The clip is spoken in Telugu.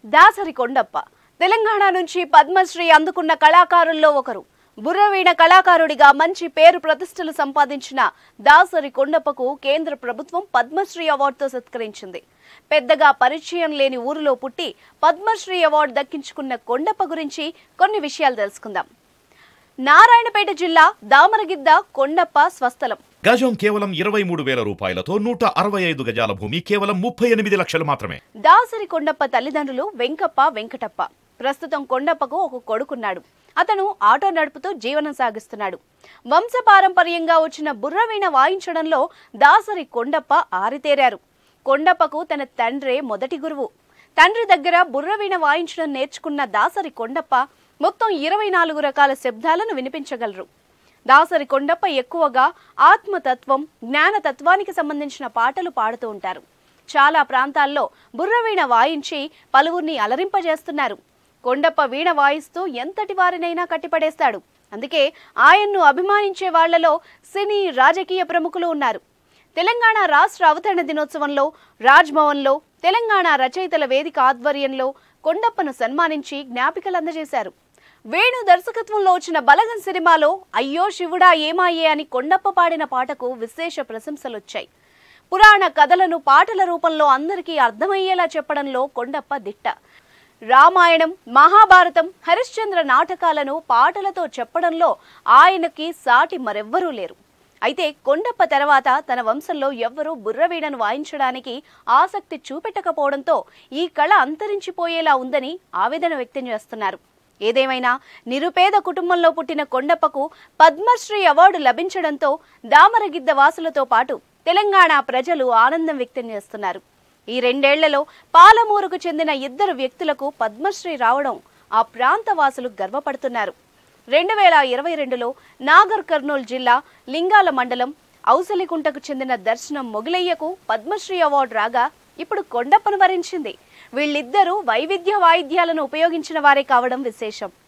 దాసరి కొండప్ప తెలంగాణ నుంచి పద్మశ్రీ అందుకున్న కళాకారుల్లో ఒకరు బుర్రవీణ కళాకారుడిగా మంచి పేరు ప్రతిష్టలు సంపాదించిన దాసరి కొండప్పకు కేంద్ర ప్రభుత్వం పద్మశ్రీ అవార్డుతో సత్కరించింది పెద్దగా పరిచయం లేని ఊరిలో పుట్టి పద్మశ్రీ అవార్డు దక్కించుకున్న కొండప్ప గురించి కొన్ని విషయాలు తెలుసుకుందాం నారాయణపేట జిల్లా దామరగిద్ద కొండప్ప స్వస్థలం గజం కేవలం ఇరవై మూడు వేల రూపాయలతో నూట అరవై ఐదు గజాల భూమి కేవలం ముప్పై ఎనిమిది లక్షలు మాత్రమే దాసరి కొండప్ప తల్లిదండ్రులు వెంకప్ప వెంకటప్ప ప్రస్తుతం కొండప్పకు ఒక కొడుకున్నాడు అతను ఆటో నడుపుతూ జీవనం సాగిస్తున్నాడు వంశపారంపర్యంగా వచ్చిన బుర్రవీణ వాయించడంలో దాసరి కొండప్ప ఆరితేరారు కొండప్పకు తన తండ్రే మొదటి గురువు తండ్రి దగ్గర బుర్రవీణ వాయించడం నేర్చుకున్న దాసరి కొండప్ప మొత్తం ఇరవై నాలుగు రకాల శబ్దాలను వినిపించగలరు దాసరి కొండప్ప ఎక్కువగా ఆత్మతత్వం జ్ఞానతత్వానికి సంబంధించిన పాటలు పాడుతూ ఉంటారు చాలా ప్రాంతాల్లో బుర్రవీణ వాయించి పలువురిని అలరింపజేస్తున్నారు కొండప్ప వీణ వాయిస్తూ ఎంతటి వారినైనా కట్టిపడేస్తాడు అందుకే ఆయన్ను అభిమానించే వాళ్లలో సినీ రాజకీయ ప్రముఖులు ఉన్నారు తెలంగాణ రాష్ట్ర అవతరణ దినోత్సవంలో రాజ్భవన్లో తెలంగాణ రచయితల వేదిక ఆధ్వర్యంలో కొండప్పను సన్మానించి జ్ఞాపికలు అందజేశారు వేణు దర్శకత్వంలో వచ్చిన బలగం సినిమాలో అయ్యో శివుడా ఏమాయే అని కొండప్ప పాడిన పాటకు విశేష ప్రశంసలొచ్చాయి పురాణ కథలను పాటల రూపంలో అందరికీ అర్థమయ్యేలా చెప్పడంలో కొండప్ప దిట్ట రామాయణం మహాభారతం హరిశ్చంద్ర నాటకాలను పాటలతో చెప్పడంలో ఆయనకి సాటి మరెవ్వరూ లేరు అయితే కొండప్ప తర్వాత తన వంశంలో ఎవ్వరూ బుర్రవీణను వాయించడానికి ఆసక్తి చూపెట్టకపోవడంతో ఈ కళ అంతరించిపోయేలా ఉందని ఆవేదన వ్యక్తం చేస్తున్నారు ఏదేమైనా నిరుపేద కుటుంబంలో పుట్టిన కొండప్పకు పద్మశ్రీ అవార్డు లభించడంతో దామరగిద్ద వాసులతో పాటు తెలంగాణ ప్రజలు ఆనందం వ్యక్తం చేస్తున్నారు ఈ రెండేళ్లలో పాలమూరుకు చెందిన ఇద్దరు వ్యక్తులకు పద్మశ్రీ రావడం ఆ ప్రాంత వాసులు గర్వపడుతున్నారు రెండు వేల ఇరవై రెండులో నాగర్ కర్నూలు జిల్లా లింగాల మండలం ఔసలికుంటకు చెందిన దర్శనం మొగిలయ్యకు పద్మశ్రీ అవార్డు రాగా ఇప్పుడు కొండప్పను వరించింది వీళ్ళిద్దరూ వైవిధ్య వాయిద్యాలను ఉపయోగించిన వారే కావడం విశేషం